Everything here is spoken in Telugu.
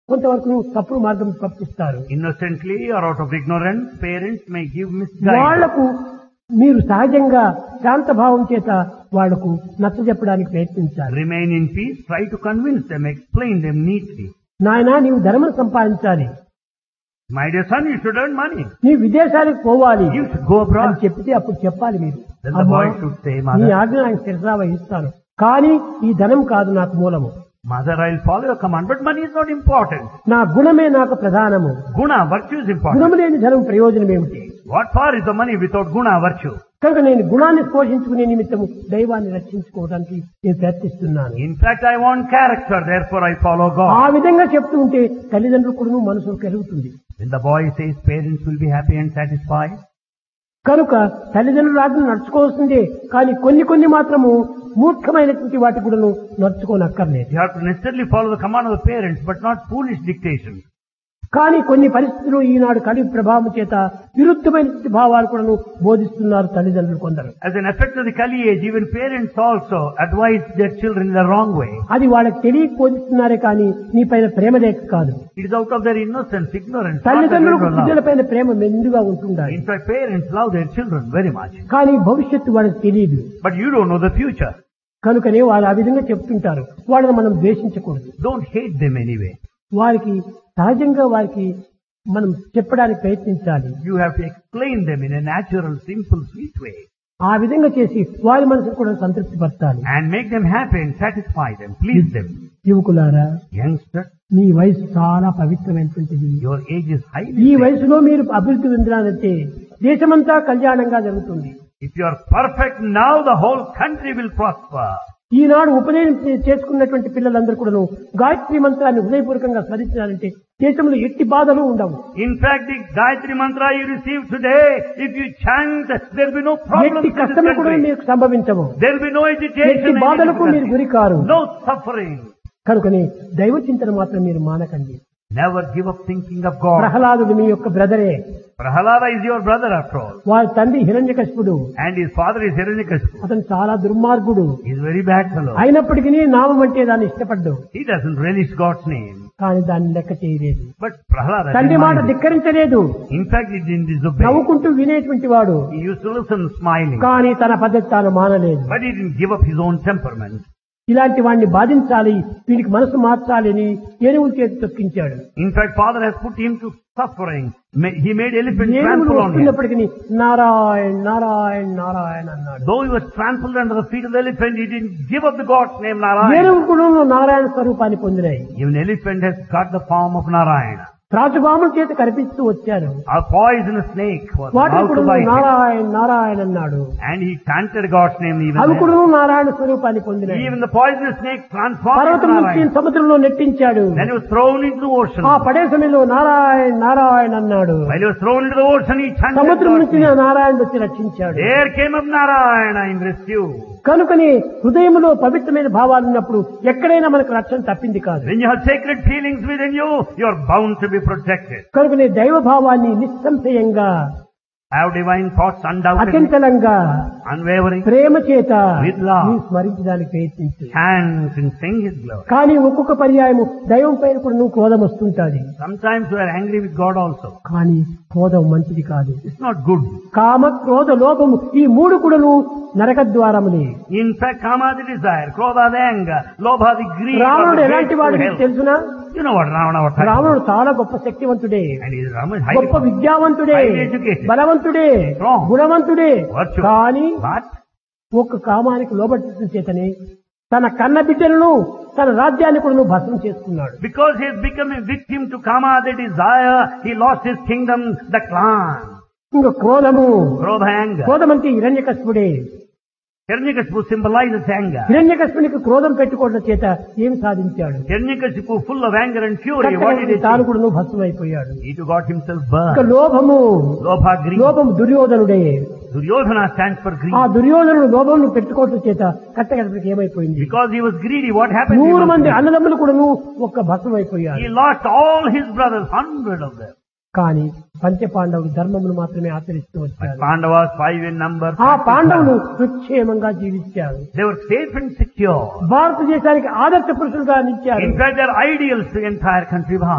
కొంతవరకు తప్పుడు మార్గం పంపిస్తారు Innocently or out of ignorance, parents may give misguidance. వాళ్లకు మీరు సహజంగా శాంత భావం చేత వాళ్లకు నచ్చజెప్పడానికి ప్రయత్నించాలి Remain in peace, try to convince them, explain them neatly. నాయనా నీవు ధర్మం సంపాదించాలి My dear son, you should earn money. నీ విదేశాలకు పోవాలి You should go అని abroad. చెప్తే అప్పుడు చెప్పాలి మీరు Then the అమ్మా, boy should say, నీ Mother, ఆజ్ఞ నాకు శిరసా వహిస్తాను కానీ ఈ ధనం కాదు నాకు మూలము Mother, I'll follow your command, but money is not important. నా గుణమే నాకు ప్రధానము Guna, virtue is important. గుణము లేని ధనం ప్రయోజనం ఏమిటి What for is the money without guna, virtue? కనుక నేను గుణాన్ని పోషించుకునే నిమిత్తము దైవాన్ని రక్షించుకోవడానికి నేను ప్రయత్నిస్తున్నాను In fact, I want character, therefore I follow ఆ God. విధంగా చెప్తూ ఉంటే తల్లిదండ్రులు కూడా మనసు కలుగుతుంది When the boy says parents will be happy and satisfied, కనుక తల్లిదండ్రుల ఆజ్ఞ నడుచుకోవాల్సిందే కానీ కొన్ని కొన్ని మాత్రము మూర్ఖమైనటువంటి వాటి కూడా నడుచుకోనక్కర్లేదు you have to necessarily follow the command of the parents, but not foolish dictation. కానీ కొన్ని పరిస్థితులు ఈనాడు కలి ప్రభావం చేత విరుద్ధమైనటువంటి భావాలు కూడా బోధిస్తున్నారు తల్లిదండ్రులు కొందరు As an effect of the Kali age, even parents also advise their children in the wrong way. అది వాళ్ళకి తెలియక బోధిస్తున్నారే కానీ నీ పైన ప్రేమ లేక కాదు It is out of their innocence, ignorance. not the తల్లిదండ్రులకు will of బిడ్డల love. పైన ప్రేమ మెండుగా ఉంటుండాలి In fact, parents love their children very much. కానీ భవిష్యత్తు వాళ్ళకి తెలియదు But you don't know the future. కనుకనే వాళ్ళు ఆ విధంగా చెప్తుంటారు వాళ్ళని మనం ద్వేషించకూడదు Don't hate them anyway. వారికి సహజంగా వారికి మనం చెప్పడానికి ప్రయత్నించాలి You have to explain them in a natural, simple, sweet way. ఆ విధంగా చేసి వారి మనసును కూడా సంతృప్తి పరచాలి And make them happy and satisfy them. Please them. యువకులారా Youngster, మీ వయసు చాలా పవిత్రమైనటువంటిది your age is highly. ఈ sacred. వయసులో మీరు అభివృద్ధి చెందాలంటే దేశమంతా కళ్యాణంగా జరుగుతుంది If you are perfect now, the whole country will prosper. ఈనాడు ఉపనయనం చే- చేసుకున్నటువంటి పిల్లలందరూ కూడాను గాయత్రి మంత్రాన్ని హృదయపూర్వకంగా స్మరించాలంటే దేశంలో ఎట్టి బాధలు ఉండవు In fact, the Gayatri mantra you receive today, if you chant, there will be no problems ఎట్టి in this కష్టములు కూడా country. మీకు సంభవించవు There will be no ఎట్టి agitation, any బాధలకు మీరు difficulty. గురి కారు no suffering. కనుకని దైవ చింతన మాత్రం మీరు మానకండి Never give up thinking of God. ప్రహ్లాదుడు మీ యొక్క బ్రదరే Prahalada is your brother after all. వారి తండ్రి హిరణ్యకశిపుడు And his father is Hiranyakashipu. అతను చాలా దుర్మార్గుడు He is a very bad fellow. అయినప్పటికీ నామం అంటే దాన్ని ఇష్టపడ్డు He doesn't relish God's name. కానీ దాన్ని లెక్క చేయలేదు But Prahalada తండ్రి didn't మాట mind it. ధిక్కరించలేదు In fact, he didn't disobey. నవ్వుకుంటూ వినేటువంటి వాడు He used to listen smiling. కానీ తన పద్ధతి తాను మానలేదు But he didn't give up his own temperament. ఇలాంటి వాడిని బాధించాలి వీడికి మనసు మార్చాలి అని ఏనుగుల చేతి తొక్కించాడు In fact, father has put him to suffering. Ma- He made elephant ఏనుగులు trample on him. వస్తున్నప్పటికీ Narayan Narayan Narayan అన్నాడు Though he was trampled under the feet of the elephant, he didn't give up the God's name Narayana. ఏనుగు కూడా నారాయణ స్వరూపాన్ని పొందినాయి Even elephant has got the form of Narayana. త్రాచుపాముల చేత కనిపిస్తూ వచ్చారు A poisonous snake was వాటిని about కూడా to bite him. Narayana Narayana అన్నాడు And he chanted God's name even అవి then. కూడా నారాయణ స్వరూపాన్ని పొందినాయి Even the poisonous snake transformed into పర్వతం నుంచి Narayana. సముద్రంలో నెట్టించాడు Then he was thrown into the ocean. ఆ పడే సమయంలో నారాయణ నారాయణ అన్నాడు While he was thrown into the ocean, he chanted సముద్రం God's నుంచి name. నారాయణ వచ్చి రక్షించాడు There came up Narayana in rescue. కనుకని హృదయంలో పవిత్రమైన భావాలు ఉన్నప్పుడు ఎక్కడైనా మనకు రక్షణ తప్పింది కాదు When you have sacred feelings within you, you are bound to be protected. కనుకనే దైవ భావాన్ని నిస్సంశయంగా Have divine thoughts undoubtedly, అచంచలంగా unwavering, ప్రేమ చేత With love. నీ స్మరించడానికి ప్రయత్నించు chant and sing His glory. కానీ ఒక్కొక్క పర్యాయము దైవం పైన కూడా నువ్వు క్రోధం వస్తుంటాది Sometimes you are angry with God also. కానీ క్రోధం మంచిది కాదు It's not good. కామ క్రోధ లోపము ఈ మూడు కూడాను నరక ద్వారములే In fact, kama the desire, krodha the anger, lobha the greed, or రావణుడు the ఎలాంటి hatred వాడు to నీకు hell. తెలుసునా You know what Ravana was talking రావణుడు about. చాలా గొప్ప శక్తివంతుడే And he is Raman, గొప్ప highly విద్యావంతుడే highly educated. బలవంతుడే Strong. గుణవంతుడే Virtuous. కానీ But ఒక్క కామానికి లోబట్టడం చేతనే తన కన్న బిడ్డలను తన రాజ్యాన్ని కూడా నువ్వు భస్మం చేసుకున్నాడు because he has become a victim to kama the desire, he lost his kingdom, the clan. ఇంకా క్రోధము Krodha anger. క్రోధం అంటే హిరణ్యకశిపుడే Hiranyakashipu symbolizes anger. హిరణ్యకశిపునికి క్రోధం పెట్టుకోవడం చేత ఏమి సాధించాడు Hiranyakashipu full of anger and fury, what did he కట్టకడపటికి తాను do? కూడా నువ్వు భస్మం అయిపోయాడు He too got himself ఇంకా burned. లోభము Lobha, greed. లోభము దుర్యోధనుడే Duryodhana stands for greed. ఆ దుర్యోధనుడు లోభం పెట్టుకోవడం చేత కట్టగడపటికి ఏమైపోయింది Because he was greedy, what happened? He, నూరు was మంది greedy. అన్నదమ్ములు కూడా ఒక్క భస్మం అయిపోయారు he lost all his brothers, hundred of them. కానీ పంచపాండవులు ధర్మమును మాత్రమే ఆచరిస్తూ But వచ్చారు Pandavas, five in number, ఆ పాండవులు సుక్షేమంగా జీవించారు they were safe and secure. భారతదేశానికి ఆదర్శ పురుషులుగా నిలిచారు In fact, they're ideals to the entire country of